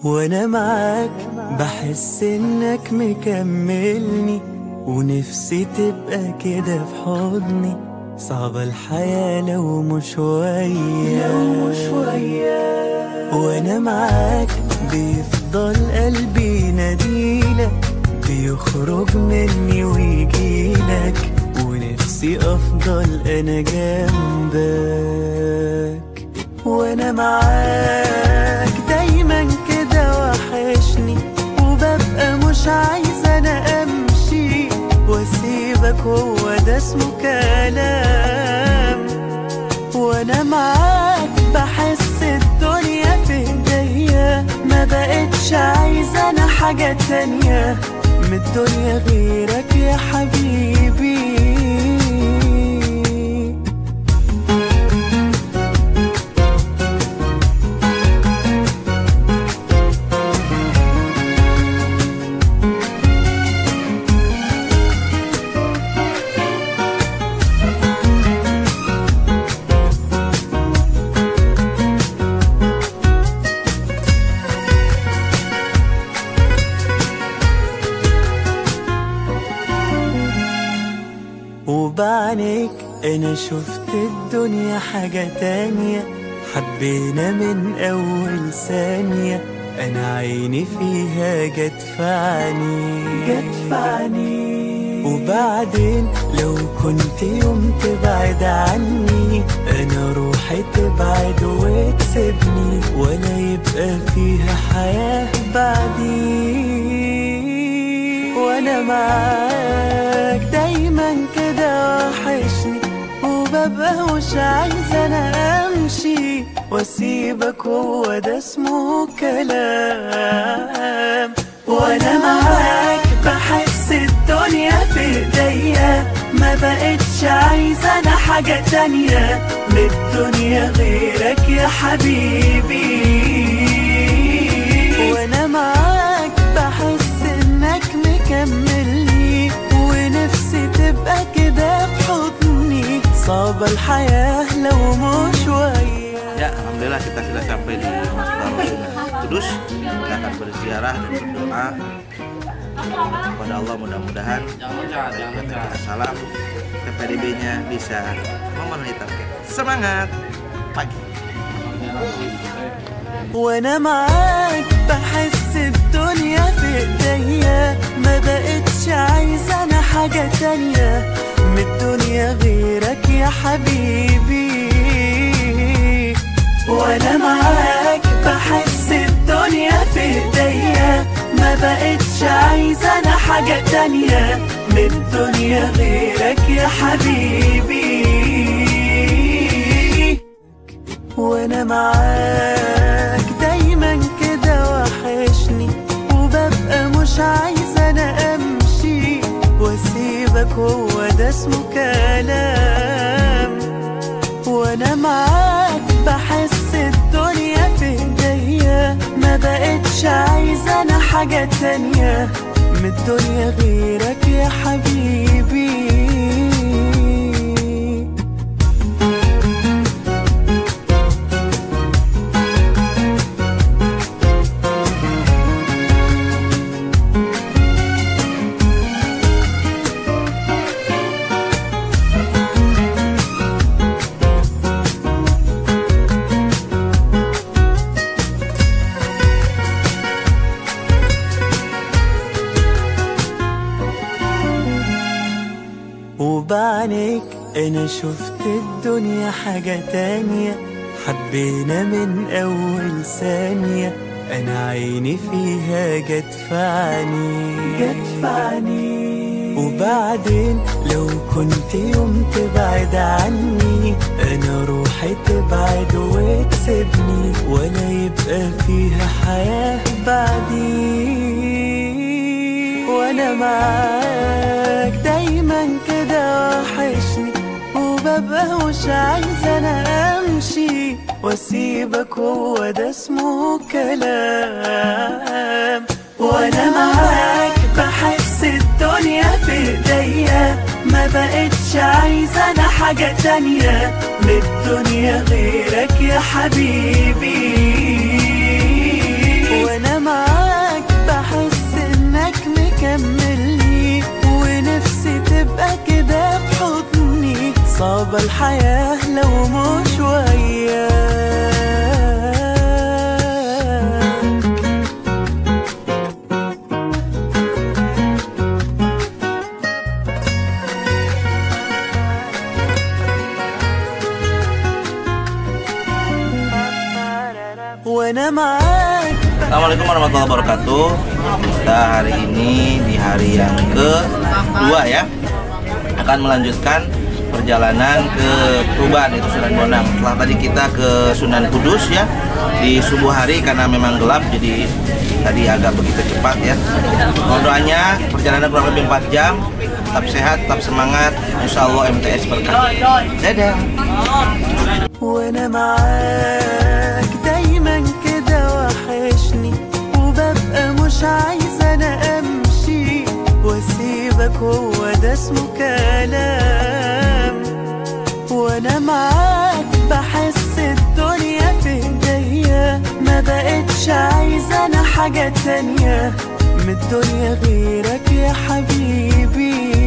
وانا معاك بحس انك مكملني ونفسي تبقى كده في حضني صعبة الحياة لو مش وياك لو مش وياك وانا معاك بيفضل قلبي يناديلك بيخرج مني ويجيلك ونفسي افضل انا جنبك وانا معاك دايما كده وحشني وببقى مش عايزه انا امشي واسيبك هو ده اسمه كلام وانا معاك بحس الدنيا في ايديا ما بقتش عايزه انا حاجه تانية من الدنيا غيرك يا حبيبي وبعنيك انا شفت الدنيا حاجة تانية حبينا من اول ثانية انا عيني فيها جت في عيني جت في عيني وبعدين لو كنت يوم تبعد عني انا روحي تبعد وتسيبني ولا يبقى فيها حياة بعدي وانا معاك دايما كده وحشني وببقى مش عايزه انا امشي واسيبك هو ده اسمه كلام وانا معاك بحس الدنيا في ايديا ما بقتش عايزه انا حاجه تانية من الدنيا غيرك يا حبيبي وانا معاك بحس انك مكملني ونفسي تبقى كده في حضني صعبة الحياة لو مش وياك Ya, alhamdulillah kita sudah sampai di Masjid Rasulullah Kudus. Kita akan berziarah dan berdoa kepada Allah mudah-mudahan kita salam PPDB-nya bisa memenuhi target. Semangat pagi. وانا معاك بحس الدنيا في ايديا ما بقتش عايزة انا حاجة تانية من الدنيا غيرك يا حبيبي وانا معاك بحس الدنيا في ايديا ما بقتش عايزة انا حاجة تانية من الدنيا غيرك يا حبيبي وانا معاك دايما كده وحشني وببقى مش عايزه انا امشي واسيبك هو ده اسمه كلام وانا معاك بحس الدنيا في ايديا ما بقتش عايزه انا حاجه تانية من الدنيا غيرك يا حبيبي وبعنيك انا شفت الدنيا حاجة تانية حبينا من اول ثانية انا عيني فيها جت في عيني جت في عيني وبعدين لو كنت يوم تبعد عني انا روحي تبعد وتسيبني ولا يبقى فيها حياة بعدي وانا معاك دايما كده وحشني وببقى مش عايزه انا امشي واسيبك هو ده اسمه كلام وانا معاك بحس الدنيا في ايديا ما بقتش عايزه انا حاجه تانية من الدنيا غيرك يا حبيبي وانا صعبة الحياة لو مش وياك وانا معاك Assalamualaikum warahmatullahi wabarakatuh Kita hari ini di hari yang kedua ya Akan melanjutkan perjalanan ke Tuban itu Sunan Bonang Setelah tadi kita ke Sunan Kudus ya Di subuh hari karena memang gelap jadi tadi agak begitu cepat ya Mohon doanya perjalanan kurang lebih 4 jam Tetap sehat, tetap semangat Insya Allah MTS berkah Dadah وانا معاك دايما كده وحشني وببقى مش عايزة انا امشي واسيبك هو ده اسمه كلام وانا معاك بحس الدنيا في ايديا ما بقتش عايزة انا حاجة تانية من الدنيا غيرك يا حبيبي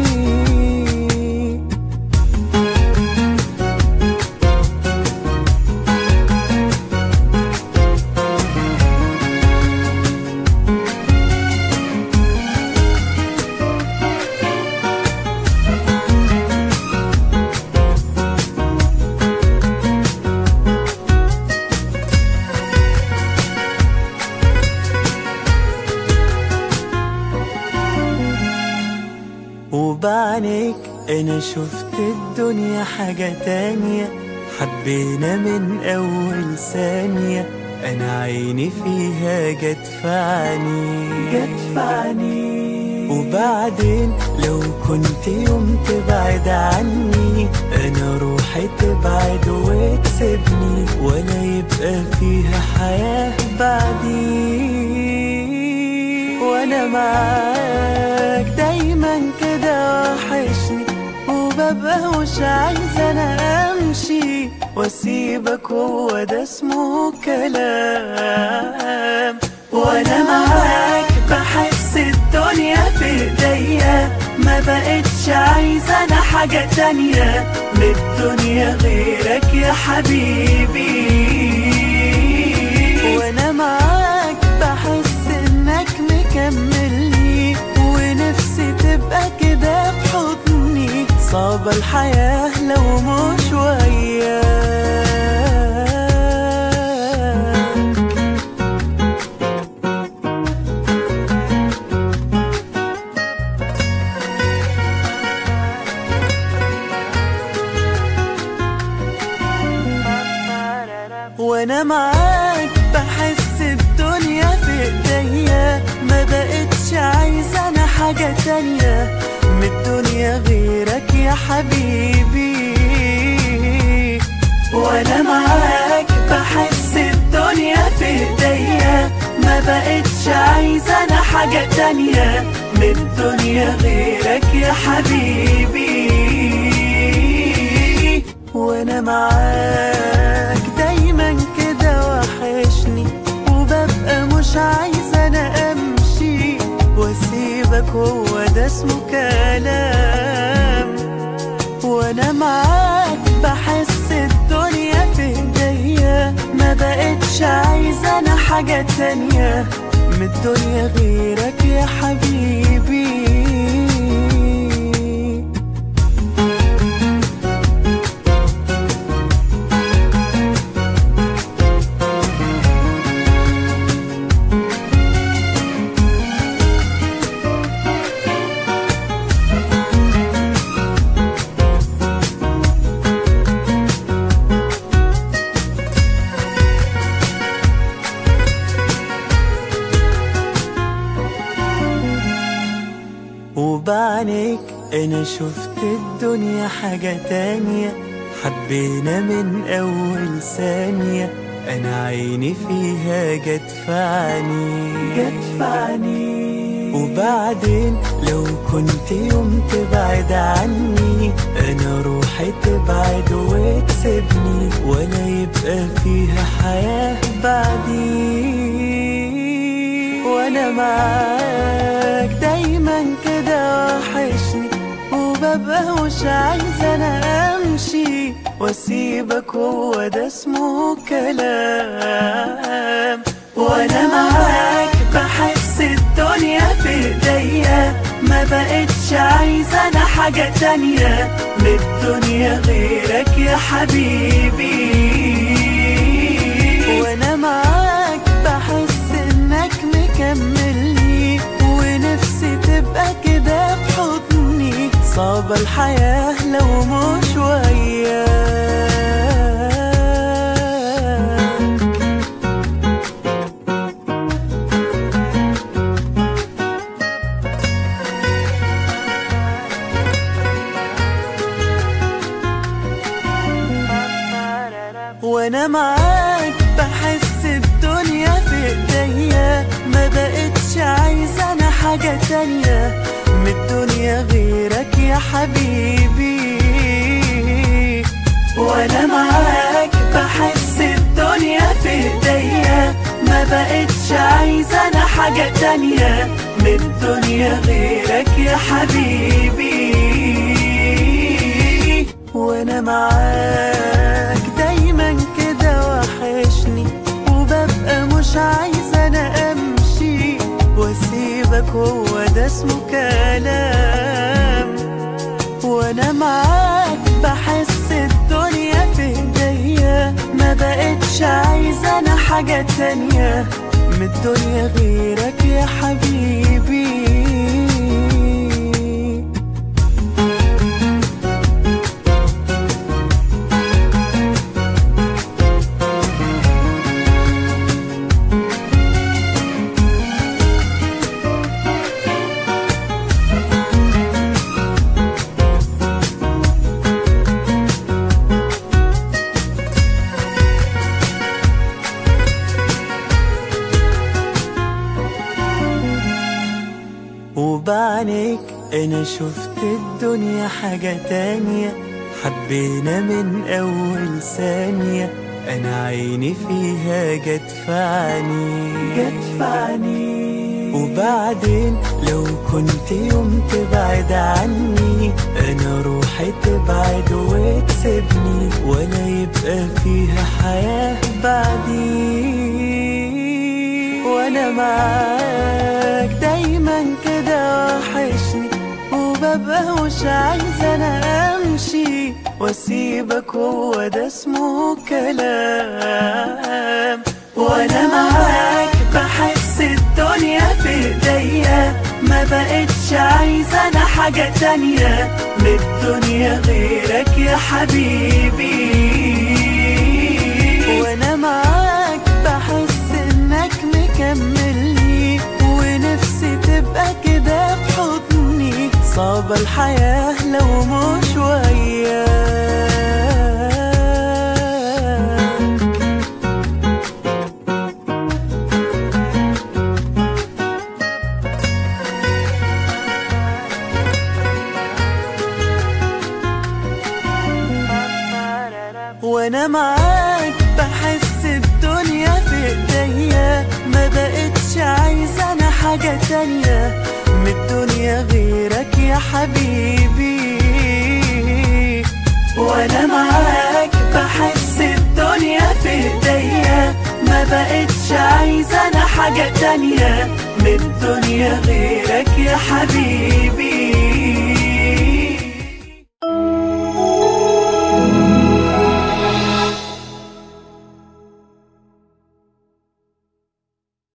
وبعنيك انا شفت الدنيا حاجة تانية حبينا من اول ثانية انا عيني فيها جت في عيني جت في عيني وبعدين لو كنت يوم تبعد عني انا روحي تبعد وتسيبني ولا يبقى فيها حياة بعدي وانا معاك دايما كده وحشني وببقى مش عايزة انا امشي واسيبك هو ده اسمه كلام وانا معاك بحس الدنيا في ايديا ما بقتش عايزة انا حاجة تانية من الدنيا غيرك يا حبيبي وانا معاك بحس انك مكملني ونفسي تبقى كده في حضني صعبة الحياة لو مش وياك وانا معاك بحس الدنيا في ايديا ما بقتش عايزة انا حاجة تانية من الدنيا غيرك يا حبيبي وانا معاك بحس الدنيا في ايديا ما بقتش عايزة انا حاجة تانية من الدنيا غيرك يا حبيبي وانا معاك دايما كده وحشني وببقى مش عايزة انا امشي واسيبك هو ده اسمه كلام وانا معاك بحس الدنيا في ايديا ما بقتش عايزة انا حاجة تانية من الدنيا غيرك يا حبيبي وبعنيك انا شفت الدنيا حاجة تانية حبينا من اول ثانية انا عيني فيها جت في عيني جت في عيني وبعدين لو كنت يوم تبعد عني انا روحي تبعد وتسيبني ولا يبقى فيها حياة بعدي وانا معاك دايما كده وحشني وببقى وببقى مش عايزة انا امشي واسيبك هو ده اسمه كلام وانا معاك بحس الدنيا في ايديا ما بقتش عايزة انا حاجة تانية من الدنيا غيرك يا حبيبي وانا معاك بحس انك مكملني ونفسي تبقى كده في حضني صعبة الحياة لو مش وياك وانا معاك بحس الدنيا في ايديا ما بقتش عايزة انا حاجة تانية من الدنيا غيرك يا حبيبي وانا معاك بحس الدنيا في ايديا ما بقتش عايزة انا حاجة تانية من الدنيا غيرك يا حبيبي وانا معاك دايما كده وحشني وببقى مش عايزة انا امشي واسيبك هو ده اسمه كلام وانا معاك بحس الدنيا في ايديا ما بقتش عايزة انا حاجة تانية من الدنيا غيرك يا حبيبي وبعنيك انا شفت الدنيا حاجة تانية حبينا من اول ثانية انا عيني فيها جت في عيني جت في عيني وبعدين لو كنت يوم تبعد عني انا روحي تبعد وتسيبني ولا يبقى فيها حياة بعدي وانا معاك دايما كده وحشني وببقى مش عايزة انا امشي واسيبك هو ده اسمه كلام وانا معاك بحس الدنيا في ايديا ما بقتش عايزة انا حاجة تانية من الدنيا غيرك يا حبيبي وانا معاك بحس انك مكملني ونفسي تبقى كده في حضني صعبة الحياة لو مش وياك وانا معاك بحس الدنيا في ايديا ما بقتش عايزة انا حاجة تانية من الدنيا غيرك يا حبيبي وانا معاك بحس الدنيا في ايديا ما بقتش عايزة انا حاجة تانية من الدنيا غيرك يا حبيبي